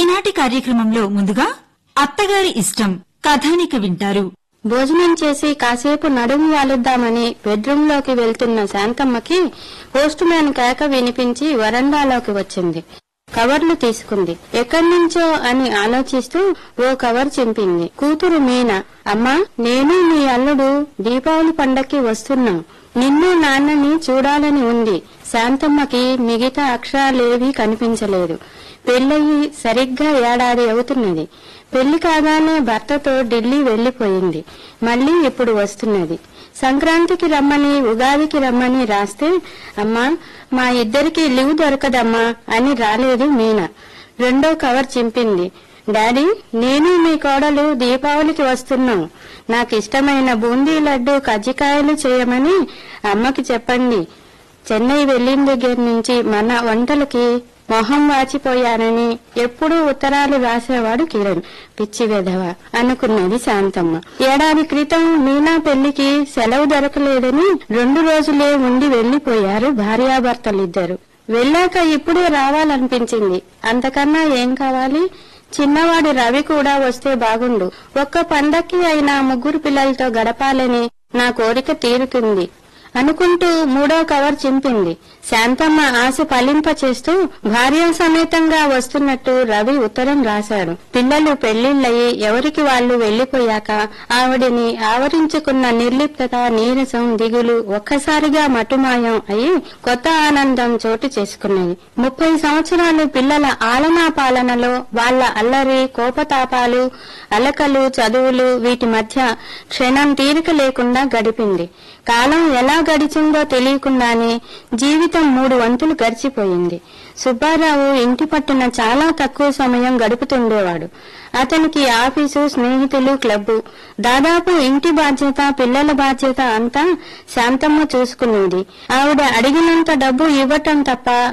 ఈనాటి కార్యక్రమంలో ముందుగా అత్తగారి ఇష్టం కథానిక వింటారు భోజనం చేసి కాసేపు నడుము వాలుద్దామని బెడ్రూంలోకి వెళ్తున్న శాంతమ్మకి పోస్ట్ మ్యాన్ కేక వినిపించి వరండాలోకి వచ్చింది కవర్లు తీసుకుంది ఎక్కడి నుంచో అని ఆలోచిస్తూ ఓ కవర్ చింపింది కూతురు మీనా అమ్మా నేను మీ అల్లుడు దీపావళి పండక్కి వస్తున్నాం నిన్ను నాన్నని చూడాలని ఉంది శాంతమ్మకి మిగతా అక్షరాలేవీ కనిపించలేదు పెళ్ళయి సరిగ్గా ఏడాది అవుతున్నది పెళ్లి కాగానే భర్తతో ఢిల్లీ వెళ్లిపోయింది మళ్ళీ ఇప్పుడు వస్తున్నది సంక్రాంతికి రమ్మని ఉగాదికి రమ్మని రాస్తే అమ్మా మా ఇద్దరికి లీవ్ దొరకదమ్మా అని రాలేదు మీనా రెండో కవర్ చింపింది డాడీ నేను మీ కోడలు దీపావళికి వస్తున్నాం నాకు ఇష్టమైన బూందీ లడ్డు కజ్జికాయలు చేయమని అమ్మకి చెప్పండి చెన్నై వెళ్ళిన దగ్గర నుంచి మన వంటలకి మొహం వాచిపోయానని ఎప్పుడూ ఉత్తరాలు రాసేవాడు కిరణ్ పిచ్చి వెధవ అనుకున్నది శాంతమ్మ ఏడాది క్రితం మీనా పెళ్లికి సెలవు దొరకలేదని రెండు రోజులే ఉండి వెళ్లిపోయారు భార్యాభర్తలిద్దరు వెళ్ళాక ఇప్పుడే రావాలనిపించింది అంతకన్నా ఏం కావాలి చిన్నవాడి రవి కూడా వస్తే బాగుండు ఒక్క పండక్కి అయినా ముగ్గురు పిల్లలతో గడపాలని నా కోరిక తీరుతుంది అనుకుంటూ మూడో కవర్ చింపింది శాంతమ్మ ఆశ ఫలింప చేస్తూ భార్య సమేతంగా వస్తున్నట్టు రవి ఉత్తరం రాశాడు పిల్లలు పెళ్లిళ్ళయి ఎవరికి వాళ్ళు వెళ్లిపోయాక ఆవిడిని ఆవరించుకున్న నిర్లిప్తత నీరసం దిగులు ఒక్కసారిగా మటుమాయం అయి కొత్త ఆనందం చోటు చేసుకున్నది ముప్పై సంవత్సరాలు పిల్లల ఆలనా పాలనలో వాళ్ళ అల్లరి కోపతాపాలు అలకలు చదువులు వీటి మధ్య క్షణం తీరిక లేకుండా గడిపింది కాలం ఎలా గడిచిందో తెలియకుండానే జీవితం మూడు వంతులు గడిచిపోయింది సుబ్బారావు ఇంటి పట్టున చాలా తక్కువ సమయం గడుపుతుండేవాడు అతనికి ఆఫీసు స్నేహితులు క్లబ్బు దాదాపు ఇంటి బాధ్యత పిల్లల బాధ్యత అంతా శాంతమ్మ చూసుకునేది ఆవిడ అడిగినంత డబ్బు ఇవ్వటం తప్ప